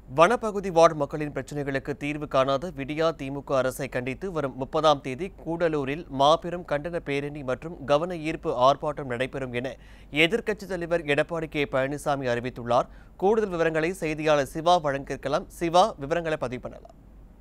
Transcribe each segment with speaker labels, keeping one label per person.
Speaker 1: வனப்பகுதி வாழ் மக்களின் பிரச்சினைகளுக்கு தீர்வு காணாத விடியா திமுக அரசை கண்டித்து வரும் முப்பதாம் தேதி கூடலூரில் மாபெரும் கண்டன பேரணி மற்றும் கவன ஈர்ப்பு ஆர்ப்பாட்டம் நடைபெறும் என எதிர்க்கட்சித் தலைவர் எடப்பாடி கே பழனிசாமி அறிவித்துள்ளார் கூடுதல் விவரங்களை செய்தியாளர் சிவா வழங்கியிருக்கலாம் சிவா விவரங்களை பதிவு பண்ணலாம்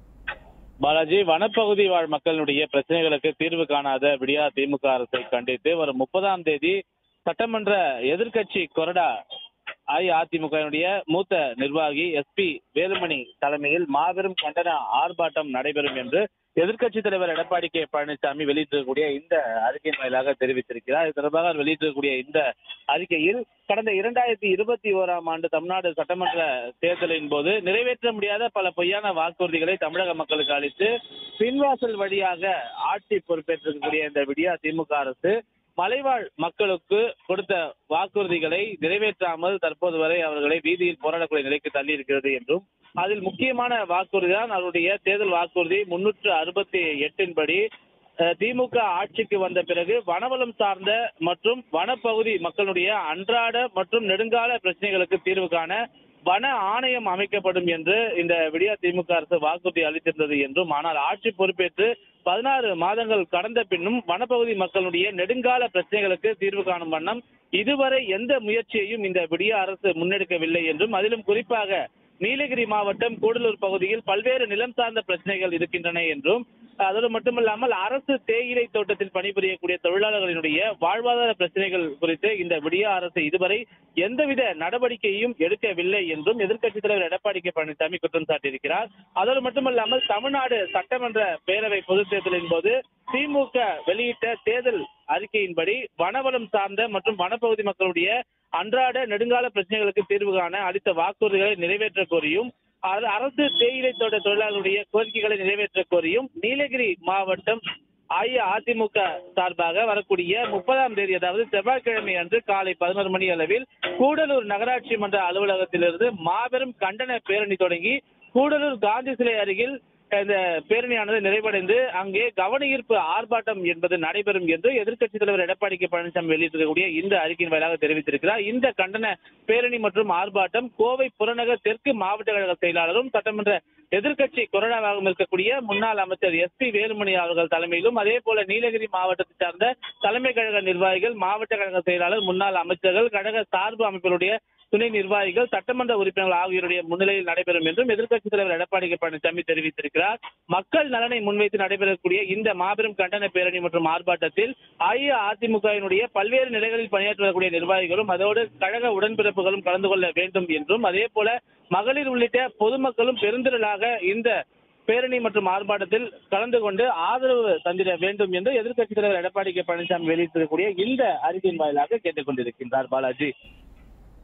Speaker 2: பாலாஜி வனப்பகுதி வாழ் மக்களுடைய பிரச்சனைகளுக்கு தீர்வு காணாத விடியா திமுக அரசை கண்டித்து வரும் முப்பதாம் தேதி சட்டமன்ற எதிர்க்கட்சி கொறடா அஇஅதிமுகவினுடைய மூத்த நிர்வாகி எஸ்பி வேலுமணி தலைமையில் மாபெரும் கண்டன ஆர்ப்பாட்டம் நடைபெறும் என்று எதிர்க்கட்சி தலைவர் எடப்பாடி கே பழனிசாமி வெளியிட்டிருக்கக்கூடிய இந்த அறிக்கையின் வாயிலாக தெரிவித்திருக்கிறார் இது தொடர்பாக அவர் வெளியிட்டிருக்கக்கூடிய இந்த அறிக்கையில் கடந்த இரண்டாயிரத்தி இருபத்தி ஓராம் ஆண்டு தமிழ்நாடு சட்டமன்ற தேர்தலின் போது நிறைவேற்ற முடியாத பல பொய்யான வாக்குறுதிகளை தமிழக மக்களுக்கு அளித்து பின்வாசல் வழியாக ஆட்சி பொறுப்பேற்றிருக்கக்கூடிய இந்த விடியா திமுக அரசு மலைவாழ் மக்களுக்கு கொடுத்த வாக்குறுதிகளை நிறைவேற்றாமல் தற்போது வரை அவர்களை வீதியில் போராடக்கூடிய நிலைக்கு தள்ளி இருக்கிறது என்றும் அதில் முக்கியமான வாக்குறுதி தான் அவருடைய தேர்தல் வாக்குறுதி முன்னூற்று அறுபத்தி எட்டின் படி அஹ், திமுக ஆட்சிக்கு வந்த பிறகு வனவளம் சார்ந்த மற்றும் வனப்பகுதி மக்களுடைய அன்றாட மற்றும் நெடுங்கால பிரச்சனைகளுக்கு தீர்வு காண வன ஆணையம் அமைக்கப்படும் என்று இந்த விடியா திமுக அரசு வாக்குறுதி அளித்திருந்தது என்றும் ஆனால் ஆட்சி பொறுப்பேற்று பதினாறு மாதங்கள் கடந்த பின்னும் வனப்பகுதி மக்களுடைய நெடுங்கால பிரச்சனைகளுக்கு தீர்வு காணும் வண்ணம் இதுவரை எந்த முயற்சியையும் இந்த விடியா அரசு முன்னெடுக்கவில்லை என்றும் அதிலும் குறிப்பாக நீலகிரி மாவட்டம் கூடலூர் பகுதியில் பல்வேறு நிலம் சார்ந்த பிரச்சனைகள் இருக்கின்றன என்றும் அதோடு மட்டுமல்லாமல் அரசு தேயிலை தோட்டத்தில் பணிபுரியக்கூடிய தொழிலாளர்களினுடைய வாழ்வாதார பிரச்சனைகள் குறித்து இந்த விடியா அரசு இதுவரை எந்தவித நடவடிக்கையும் எடுக்கவில்லை என்றும் எதிர்க்கட்சித் தலைவர் எடப்பாடி கே பழனிசாமி குற்றம் சாட்டியிருக்கிறார் அதோடு மட்டுமல்லாமல் தமிழ்நாடு சட்டமன்ற பேரவை பொதுத் தேர்தலின் போது திமுக வெளியிட்ட தேர்தல் அறிக்கையின்படி வனவளம் சார்ந்த மற்றும் வனப்பகுதி மக்களுடைய அன்றாட நெடுங்கால பிரச்சனைகளுக்கு தீர்வு காண அளித்த வாக்குறுதிகளை நிறைவேற்ற கோரியும் அது அரசு தேயிலை தோட்ட தொழிலாளர்களுடைய கோரிக்கைகளை நிறைவேற்ற கோரியும் நீலகிரி மாவட்டம் அஇஅதிமுக சார்பாக வரக்கூடிய முப்பதாம் தேதி அதாவது செவ்வாய்க்கிழமை அன்று காலை பதினோரு மணி அளவில் கூடலூர் நகராட்சி மன்ற அலுவலகத்திலிருந்து மாபெரும் கண்டன பேரணி தொடங்கி கூடலூர் காந்தி சிலை அருகில் இந்த பேரணியானது நிறைவடைந்து அங்கே கவன ஈர்ப்பு ஆர்ப்பாட்டம் என்பது நடைபெறும் என்று எதிர்க்கட்சித் தலைவர் எடப்பாடி கே பழனிசாமி வெளியிட்டிருக்கக்கூடிய இந்த அறிக்கையின் வாயிலாக தெரிவித்திருக்கிறார் இந்த கண்டன பேரணி மற்றும் ஆர்ப்பாட்டம் கோவை புறநகர் தெற்கு மாவட்ட கழக செயலாளரும் சட்டமன்ற எதிர்க்கட்சி கொரோனாவாகவும் இருக்கக்கூடிய முன்னாள் அமைச்சர் எஸ் பி வேலுமணி அவர்கள் தலைமையிலும் அதே போல நீலகிரி மாவட்டத்தை சார்ந்த தலைமை கழக நிர்வாகிகள் மாவட்ட கழக செயலாளர் முன்னாள் அமைச்சர்கள் கழக சார்பு அமைப்புகளுடைய துணை நிர்வாகிகள் சட்டமன்ற உறுப்பினர்கள் ஆகியோருடைய முன்னிலையில் நடைபெறும் என்றும் எதிர்க்கட்சித் தலைவர் எடப்பாடி கே பழனிசாமி தெரிவித்திருக்கிறார் மக்கள் நலனை முன்வைத்து நடைபெறக்கூடிய இந்த மாபெரும் கண்டன பேரணி மற்றும் ஆர்ப்பாட்டத்தில் அஇஅதிமுகவினுடைய பல்வேறு நிலைகளில் பணியாற்றி வரக்கூடிய நிர்வாகிகளும் அதோடு கழக உடன்பிறப்புகளும் கலந்து கொள்ள வேண்டும் என்றும் அதே போல மகளிர் உள்ளிட்ட பொதுமக்களும் பெருந்திரளாக இந்த பேரணி மற்றும் ஆர்ப்பாட்டத்தில் கலந்து கொண்டு ஆதரவு தந்திட வேண்டும் என்று எதிர்க்கட்சித் தலைவர் எடப்பாடி கே பழனிசாமி வெளியிட்டிருக்கக்கூடிய இந்த அறிக்கையின் வாயிலாக கேட்டுக் கொண்டிருக்கின்றார் பாலாஜி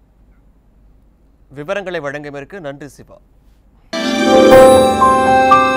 Speaker 1: விவரங்களை வழங்கியமைக்கு நன்றி சிவா